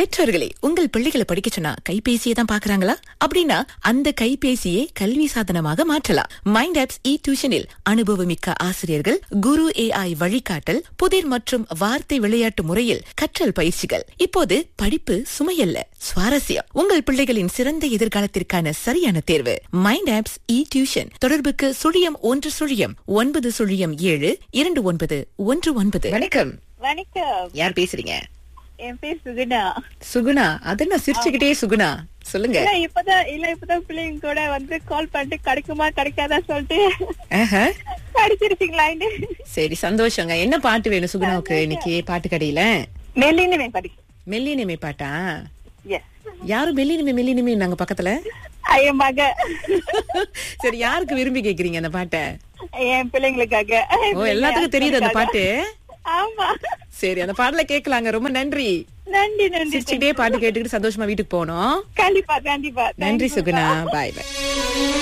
பெற்றோர்களே உங்கள் பிள்ளைகளை படிக்க சொன்னா கைபேசியை தான் பாக்குறாங்களா அப்படின்னா அந்த கைபேசியை கல்வி சாதனமாக மாற்றலாம் மைண்ட் ஆப்ஸ் இ டியூஷனில் அனுபவமிக்க ஆசிரியர்கள் குரு ஏஐ வழிகாட்டல் புதிர் மற்றும் வார்த்தை விளையாட்டு முறையில் கற்றல் பயிற்சிகள் இப்போது படிப்பு சுமையல்ல சுவாரஸ்யம் உங்கள் பிள்ளைகளின் சிறந்த எதிர்காலத்திற்கான சரியான தேர்வு மைண்ட் ஆப்ஸ் இ டியூஷன் தொடர்புக்கு சுழியம் ஒன்று சுழியம் ஒன்பது சுழியம் ஏழு இரண்டு ஒன்பது ஒன்று ஒன்பது வணக்கம் வணக்கம் யார் பேசுறீங்க என் பேர் சுகுணா சுகுணா அது என்ன சிரிச்சுக்கிட்டே சுகுணா சொல்லுங்க இல்ல இப்பதான் இல்ல இப்பதான் பிள்ளைங்க கூட வந்து கால் பண்ணிட்டு கிடைக்குமா கிடைக்காதா சொல்லிட்டு ஆஹா. படிச்சிருக்கீங்களான்னு சரி சந்தோஷங்க என்ன பாட்டு வேணும் சுகுணாவுக்கு இன்னைக்கு பாட்டு கடையில நெல்லின்னு படி மெல்லினிமை பாட்டா எஸ் யாரும் மெல்லினிமை மெல்லினிமை நாங்க பக்கத்துல என் மக சரி யாருக்கு விரும்பி கேக்குறீங்க அந்த பாட்டை என் பிள்ளைங்களுக்காக ஓ எல்லாத்துக்கும் தெரியுது அந்த பாட்டு ஆமா சரி அந்த பாடல கேட்கலாங்க ரொம்ப நன்றி நன்றி நன்றி சிரிச்சுக்கிட்டே பாட்டு கேட்டுக்கிட்டு சந்தோஷமா வீட்டுக்கு போனோம் கண்டிப்பா கண்டிப்பா நன்றி Thank you. Suguna bye bye